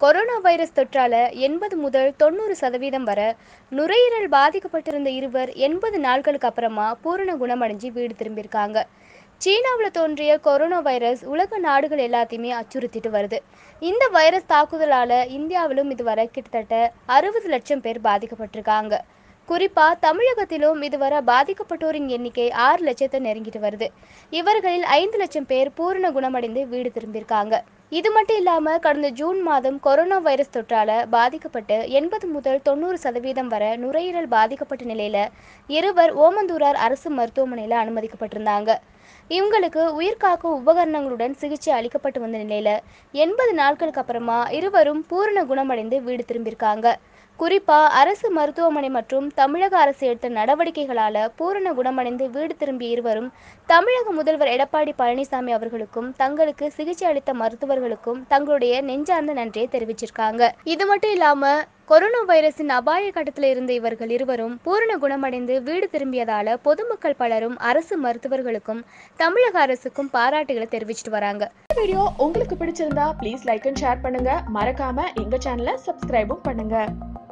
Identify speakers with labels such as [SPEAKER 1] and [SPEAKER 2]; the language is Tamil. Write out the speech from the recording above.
[SPEAKER 1] கொரோனா வைரஸ் தொற்றால எண்பது முதல் தொண்ணூறு சதவீதம் வரை நுரையீரல் பாதிக்கப்பட்டிருந்த இருவர் எண்பது நாட்களுக்கு அப்புறமா பூரண குணமடைஞ்சு வீடு திரும்பியிருக்காங்க சீனாவில் தோன்றிய கொரோனா வைரஸ் உலக நாடுகள் எல்லாத்தையுமே அச்சுறுத்திட்டு வருது இந்த வைரஸ் தாக்குதலால இந்தியாவிலும் இதுவரை கிட்டத்தட்ட அறுபது லட்சம் பேர் பாதிக்கப்பட்டிருக்காங்க குறிப்பா தமிழகத்திலும் இதுவரை பாதிக்கப்பட்டோரின் எண்ணிக்கை ஆறு லட்சத்தை நெருங்கிட்டு வருது இவர்களில் ஐந்து லட்சம் பேர் பூரண குணமடைந்து வீடு திரும்பியிருக்காங்க இது மட்டும் இல்லாம கடந்த ஜூன் மாதம் கொரோனா வைரஸ் தொற்றால பாதிக்கப்பட்டு எண்பது முதல் தொண்ணூறு சதவீதம் வரை நுரையீரல் பாதிக்கப்பட்ட நிலையில இருவர் ஓமந்தூரார் அரசு மருத்துவமனையில அனுமதிக்கப்பட்டிருந்தாங்க இவங்களுக்கு உயிர்காக்கும் உபகரணங்களுடன் சிகிச்சை அளிக்கப்பட்டு வந்த நிலையில எண்பது நாட்களுக்கு அப்புறமா இருவரும் பூரண குணமடைந்து வீடு திரும்பியிருக்காங்க குறிப்பா அரசு மருத்துவமனை மற்றும் தமிழக அரசு எடுத்த நடவடிக்கைகளால பூரண குணமடைந்து வீடு திரும்பிய இருவரும் தமிழக முதல்வர் எடப்பாடி பழனிசாமி அவர்களுக்கும் தங்களுக்கு சிகிச்சை அளித்த மருத்துவர்களுக்கும் தங்களுடைய நெஞ்சார்ந்த நன்றியை தெரிவிச்சிருக்காங்க இது மட்டும் இல்லாம கொரோனா வைரஸின் அபாய கட்டத்தில் இருந்த இவர்கள் இருவரும் பூரண குணமடைந்து வீடு திரும்பியதால பொதுமக்கள் பலரும் அரசு மருத்துவர்களுக்கும் தமிழக அரசுக்கும் பாராட்டுகளை தெரிவிச்சிட்டு வராங்க
[SPEAKER 2] வீடியோ உங்களுக்கு பிடிச்சிருந்தா ப்ளீஸ் லைக் அண்ட் ஷேர் பண்ணுங்க மறக்காம எங்க சேனலை சப்ஸ்கிரைபும் பண்ணுங்க